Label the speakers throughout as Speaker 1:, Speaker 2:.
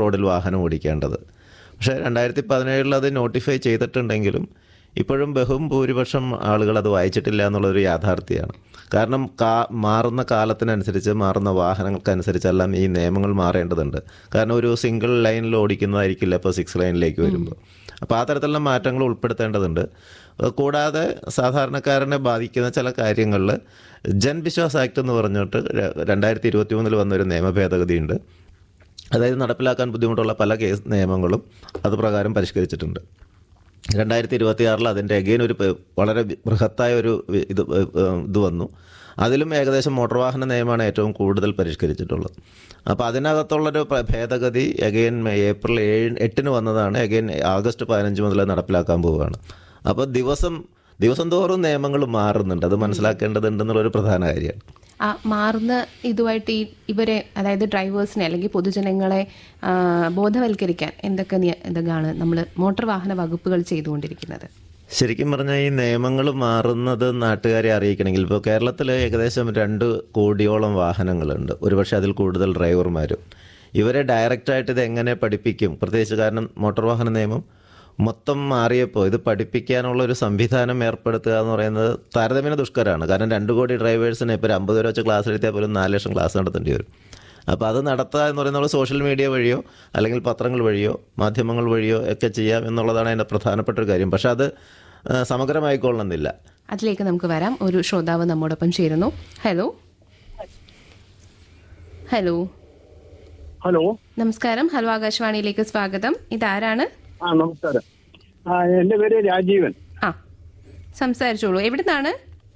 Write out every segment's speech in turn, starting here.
Speaker 1: റോഡിൽ വാഹനം ഓടിക്കേണ്ടത് പക്ഷേ രണ്ടായിരത്തി പതിനേഴിൽ അത് നോട്ടിഫൈ ചെയ്തിട്ടുണ്ടെങ്കിലും ഇപ്പോഴും ബഹും ഭൂരിപക്ഷം ആളുകൾ അത് വായിച്ചിട്ടില്ല എന്നുള്ളൊരു യാഥാർത്ഥ്യമാണ് കാരണം കാ മാറുന്ന കാലത്തിനനുസരിച്ച് മാറുന്ന വാഹനങ്ങൾക്കനുസരിച്ചെല്ലാം ഈ നിയമങ്ങൾ മാറേണ്ടതുണ്ട് കാരണം ഒരു സിംഗിൾ ലൈനിൽ ഓടിക്കുന്നതായിരിക്കില്ല ഇപ്പോൾ സിക്സ് ലൈനിലേക്ക് വരുമ്പോൾ അപ്പോൾ ആ തരത്തിലുള്ള മാറ്റങ്ങൾ ഉൾപ്പെടുത്തേണ്ടതുണ്ട് അത് കൂടാതെ സാധാരണക്കാരനെ ബാധിക്കുന്ന ചില കാര്യങ്ങളിൽ ജൻവിശ്വാസ് ആക്ട് എന്ന് പറഞ്ഞിട്ട് ര- രണ്ടായിരത്തി ഇരുപത്തി മൂന്നിൽ വന്നൊരു നിയമ ഭേദഗതിയുണ്ട് അതായത് നടപ്പിലാക്കാൻ ബുദ്ധിമുട്ടുള്ള പല കേസ് നിയമങ്ങളും അത് പ്രകാരം പരിഷ്കരിച്ചിട്ടുണ്ട് രണ്ടായിരത്തി ഇരുപത്തി ആറിൽ അതിൻ്റെ അഗെയിൻ ഒരു പ- വളരെ വി- ബൃഹത്തായ ഒരു വി- ഇത് ഏ, ഏ, ഇത് വന്നു അതിലും ഏകദേശം മോട്ടോർ വാഹന നിയമമാണ് ഏറ്റവും കൂടുതൽ പരിഷ്കരിച്ചിട്ടുള്ളത് അപ്പോൾ അതിനകത്തുള്ളൊരു പ- ഭേദഗതി അഗെയിൻ ഏപ്രിൽ ഏഴ് എട്ടിന് വന്നതാണ് അഗെയിൻ ആഗസ്റ്റ് പതിനഞ്ച് മുതൽ അത് നടപ്പിലാക്കാൻ പോവുകയാണ് അപ്പോൾ ദിവസം ദിവസം തോറും നിയമങ്ങൾ മാറുന്നുണ്ട് അത് മനസ്സിലാക്കേണ്ടതുണ്ടെന്നുള്ളൊരു പ്രധാന കാര്യമാണ്
Speaker 2: ആ മാറുന്ന ഇതുമായിട്ട് ഈ ഇവരെ അതായത് ഡ്രൈവേഴ്സിനെ അല്ലെങ്കിൽ പൊതുജനങ്ങളെ ആ, ബോധവൽക്കരിക്കാൻ എന്തൊക്കെ നിയ- ഇതൊക്കെയാണ് നമ്മൾ മോട്ടോർ വാഹന വകുപ്പുകൾ ചെയ്തുകൊണ്ടിരിക്കുന്നത്
Speaker 1: ശരിക്കും പറഞ്ഞാൽ ഈ നിയമങ്ങൾ മാറുന്നത് നാട്ടുകാരെ അറിയിക്കണമെങ്കിൽ ഇപ്പോൾ കേരളത്തിൽ ഏകദേശം രണ്ട് കോടിയോളം വാഹനങ്ങളുണ്ട് ഒരുപക്ഷെ അതിൽ കൂടുതൽ ഡ്രൈവർമാരും ഇവരെ ഡയറക്റ്റായിട്ട് ഇത് എങ്ങനെ പഠിപ്പിക്കും പ്രത്യേകിച്ച് കാരണം മോട്ടോർ വാഹന നിയമം മൊത്തം മാറിയപ്പോൾ ഇത് പഠിപ്പിക്കാനുള്ള ഒരു സംവിധാനം ഏർപ്പെടുത്തുക എന്ന് പറയുന്നത് താരതമ്യേന ദുഷ്കരമാണ് കാരണം രണ്ട് കോടി ഡ്രൈവേഴ്സിന് ഇപ്പോൾ ഒരു അമ്പത് രൂപ വെച്ച് ക്ലാസ് എടുത്താൽ പോലും നാല് ലക്ഷം ക്ലാസ് നടത്തേണ്ടി വരും അപ്പോൾ അത് നടത്തുക എന്ന് പറയുന്നത് നമ്മൾ സോഷ്യൽ മീഡിയ വഴിയോ അല്ലെങ്കിൽ പത്രങ്ങൾ വഴിയോ മാധ്യമങ്ങൾ വഴിയോ ഒക്കെ ചെയ്യാം എന്നുള്ളതാണ് അതിൻ്റെ പ്രധാനപ്പെട്ട ഒരു കാര്യം പക്ഷേ അത് ആ, സമഗ്രമായിക്കൊള്ളണമെന്നില്ല
Speaker 2: അതിലേക്ക് നമുക്ക് വരാം ഒരു ശ്രോതാവ് നമ്മോടൊപ്പം ചേരുന്നു ഹലോ ഹലോ
Speaker 3: ഹലോ
Speaker 2: നമസ്കാരം ഹലോ ആകാശവാണിയിലേക്ക് സ്വാഗതം ഇതാരാണ്
Speaker 3: ആ നമസ്കാരം ആ എന്റെ പേര് രാജീവൻ
Speaker 2: ആ സംസാരിച്ചോളൂ എവിടുന്നാണ്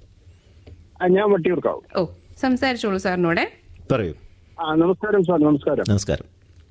Speaker 3: ആ, ഞാൻ വട്ടിയൂർക്കാവ്
Speaker 2: ഓ സംസാരിച്ചോളൂ സാറിനോടെ
Speaker 1: പറയൂ
Speaker 3: ആ നമസ്കാരം സാർ നമസ്കാരം
Speaker 1: നമസ്കാരം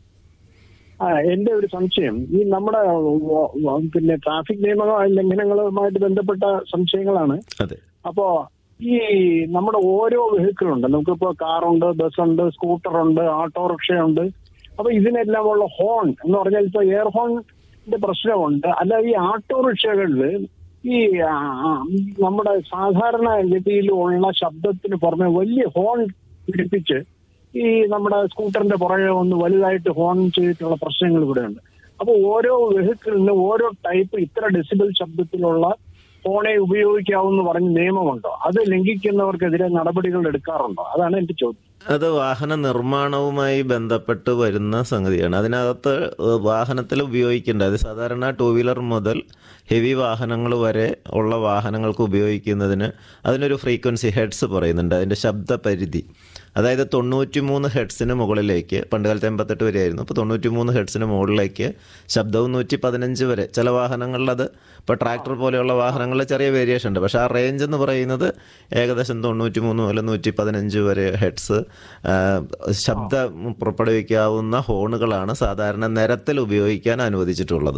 Speaker 3: ആ എന്റെ ഒരു സംശയം ഈ നമ്മുടെ വ- വ- പിന്നെ ട്രാഫിക് നിയമ ലംഘനങ്ങളുമായിട്ട് ബന്ധപ്പെട്ട സംശയങ്ങളാണ്
Speaker 1: അതെ
Speaker 3: അപ്പോ ഈ നമ്മുടെ ഓരോ വെഹിക്കിൾ ഉണ്ട് നമുക്കിപ്പോ കാറുണ്ട് ബസ്സുണ്ട് സ്കൂട്ടറുണ്ട് ഓട്ടോറിക്ഷയുണ്ട് അപ്പൊ ഇതിനെല്ലാം ഉള്ള ഹോൺ എന്ന് പറഞ്ഞാൽ ഇപ്പൊ എയർ ഹോണിന്റെ പ്രശ്നമുണ്ട് അല്ല ഈ ഓട്ടോറിക്ഷകളിൽ ഈ ആ, ആ, നമ്മുടെ സാധാരണ ഗതിയിലുള്ള ശബ്ദത്തിന് പുറമെ വലിയ ഹോൺ പിടിപ്പിച്ച് ഈ നമ്മുടെ സ്കൂട്ടറിന്റെ പുറകെ ഒന്ന് വലുതായിട്ട് ഹോൺ ചെയ്തിട്ടുള്ള പ്രശ്നങ്ങൾ ഇവിടെയുണ്ട് അപ്പൊ ഓരോ വെഹിക്കിളിന് ഓരോ ടൈപ്പ് ഇത്ര ഡെസിബൽ ശബ്ദത്തിലുള്ള ഫോണെ ഉപയോഗിക്കാവെന്ന് പറഞ്ഞ് നിയമമുണ്ടോ അത് ലംഘിക്കുന്നവർക്കെതിരെ നടപടികൾ എടുക്കാറുണ്ടോ അതാണ് എന്റെ ചോദ്യം
Speaker 1: അത് വാഹന നിർമ്മാണവുമായി ബന്ധപ്പെട്ട് വരുന്ന സംഗതിയാണ് അതിനകത്ത് വാഹനത്തിൽ ഉപയോഗിക്കേണ്ട അത് സാധാരണ ടൂ വീലർ മുതൽ ഹെവി വാഹനങ്ങൾ വരെ ഉള്ള വാഹനങ്ങൾക്ക് ഉപയോഗിക്കുന്നതിന് അതിനൊരു ഫ്രീക്വൻസി ഹെഡ്സ് പറയുന്നുണ്ട് അതിൻ്റെ ശബ്ദ പരിധി അതായത് തൊണ്ണൂറ്റി മൂന്ന് ഹെഡ്സിന് മുകളിലേക്ക് പണ്ട് കാലത്ത് എൺപത്തെട്ട് വരെയായിരുന്നു അപ്പോൾ തൊണ്ണൂറ്റി മൂന്ന് ഹെഡ്സിന് മുകളിലേക്ക് ശബ്ദവും നൂറ്റി പതിനഞ്ച് വരെ ചില വാഹനങ്ങളിൽ അത് ഇപ്പോൾ ട്രാക്ടർ പോലെയുള്ള വാഹനങ്ങളിൽ ചെറിയ വേരിയേഷൻ ഉണ്ട് പക്ഷേ ആ റേഞ്ച് എന്ന് പറയുന്നത് ഏകദേശം തൊണ്ണൂറ്റി മൂന്ന് മുതൽ നൂറ്റി പതിനഞ്ച് വരെ ഹെഡ്സ് ശബ്ദം പുറപ്പെടുവിക്കാവുന്ന ഹോണുകളാണ് സാധാരണ നിരത്തിൽ ഉപയോഗിക്കാൻ അനുവദിച്ചിട്ടുള്ളത്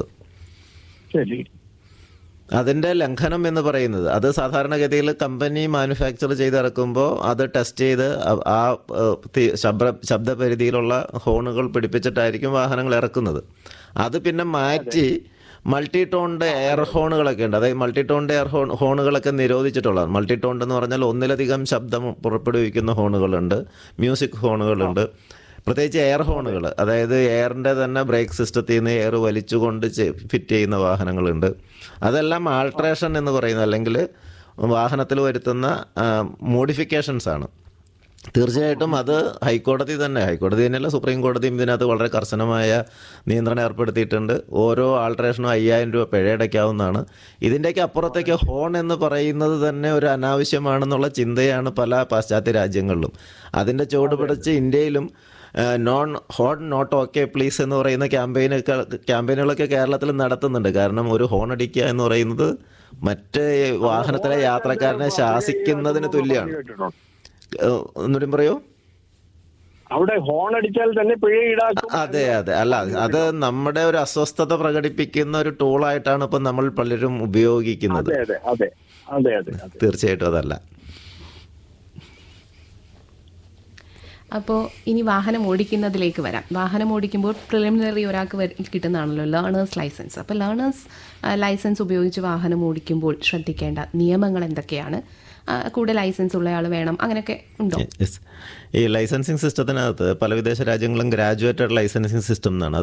Speaker 3: ശരി
Speaker 1: അതിൻ്റെ ലംഘനം എന്ന് പറയുന്നത് അത് സാധാരണഗതിയിൽ കമ്പനി മാനുഫാക്ചർ ചെയ്തിറക്കുമ്പോൾ അത് ടെസ്റ്റ് ചെയ്ത് ആ- ആ ഏഹ്, തി- ശബ്ദ ശബ്ദപരിധിയിലുള്ള ഹോണുകൾ പിടിപ്പിച്ചിട്ടായിരിക്കും വാഹനങ്ങൾ ഇറക്കുന്നത് അത് പിന്നെ മാറ്റി മൾട്ടി ടോണിൻ്റെ എയർ ഹോണുകളൊക്കെ ഉണ്ട് അതായത് മൾട്ടി ടോണിൻ്റെ എയർ ഹോൺ ഹോണുകളൊക്കെ നിരോധിച്ചിട്ടുള്ളതാണ് മൾട്ടി ടോൺ എന്ന് പറഞ്ഞാൽ ഒന്നിലധികം ശബ്ദം പുറപ്പെടുവിക്കുന്ന ഹോണുകളുണ്ട് മ്യൂസിക് ഹോണുകളുണ്ട് പ്രത്യേകിച്ച് എയർ ഹോണുകൾ അതായത് എയറിൻ്റെ തന്നെ ബ്രേക്ക് സിസ്റ്റത്തിൽ നിന്ന് എയർ വലിച്ചുകൊണ്ട് ഫിറ്റ് ചെയ്യുന്ന വാഹനങ്ങളുണ്ട് അതെല്ലാം ആൾട്രേഷൻ എന്ന് പറയുന്നത് അല്ലെങ്കിൽ വാഹനത്തിൽ വരുത്തുന്ന മോഡിഫിക്കേഷൻസ് ആണ് തീർച്ചയായിട്ടും അത് ഹൈക്കോടതി തന്നെ ഹൈക്കോടതി തന്നെയല്ല സുപ്രീം കോടതിയും ഇതിനകത്ത് വളരെ കർശനമായ നിയന്ത്രണം ഏർപ്പെടുത്തിയിട്ടുണ്ട് ഓരോ ആൾട്രേഷനും അയ്യായിരം രൂപ പിഴയടയ്ക്കാവുന്നതാണ് ഇതിൻ്റെയൊക്കെ അപ്പുറത്തേക്ക് ഹോൺ എന്ന് പറയുന്നത് തന്നെ ഒരു അനാവശ്യമാണെന്നുള്ള ചിന്തയാണ് പല പാശ്ചാത്യ രാജ്യങ്ങളിലും അതിൻ്റെ ചുവട് പിടിച്ച് ഇന്ത്യയിലും non horn not okay please എന്ന് പറയുന്ന ക്യാമ്പയിനൊക്കെ ക്യാമ്പയിനുകളൊക്കെ കേരളത്തിൽ നടത്തുന്നുണ്ട് കാരണം ഒരു ഹോൺ അടിക്കുക എന്ന് പറയുന്നത് മറ്റ് വാഹനത്തിലെ യാത്രക്കാരനെ ശാസിക്കുന്നതിന് തുല്യമാണ്
Speaker 3: കേട്ടിട്ടുണ്ടോ?
Speaker 1: ഏഹ്, ഒന്നുകൂടി പറയൂ
Speaker 3: അവിടെ ഹോൺ അടിച്ചാൽ തന്നെ പിഴ ഈടാക്കും
Speaker 1: അതെ അതെ അല്ല അത് നമ്മുടെ ഒരു അസ്വസ്ഥത പ്രകടിപ്പിക്കുന്ന ഒരു ടൂളായിട്ടാണ് ഇപ്പം നമ്മൾ പലരും ഉപയോഗിക്കുന്നത്
Speaker 3: അതെ അതെ അതെ അതെ അതെ അതെ
Speaker 1: തീർച്ചയായിട്ടും അതല്ല
Speaker 2: അപ്പോൾ ഇനി വാഹനം ഓടിക്കുന്നതിലേക്ക് വരാം വാഹനം ഓടിക്കുമ്പോൾ പ്രിലിമിനറി ഒരാൾക്ക് വര- കിട്ടുന്നതാണല്ലോ ലേണേഴ്സ് ലൈസൻസ് അപ്പോൾ ലേണേഴ്സ് ലൈസൻസ് ഉപയോഗിച്ച് വാഹനം ഓടിക്കുമ്പോൾ ശ്രദ്ധിക്കേണ്ട നിയമങ്ങൾ എന്തൊക്കെയാണ് ആ, കൂടെ ലൈസൻസ് ഉള്ള ആൾ വേണം അങ്ങനെയൊക്കെ ഉണ്ടോ
Speaker 1: യെസ് ഈ ലൈസൻസിങ് സിസ്റ്റത്തിനകത്ത് പല വിദേശ രാജ്യങ്ങളും ഗ്രാജുവേറ്റഡ് ലൈസൻസിങ് സിസ്റ്റം എന്നാണ്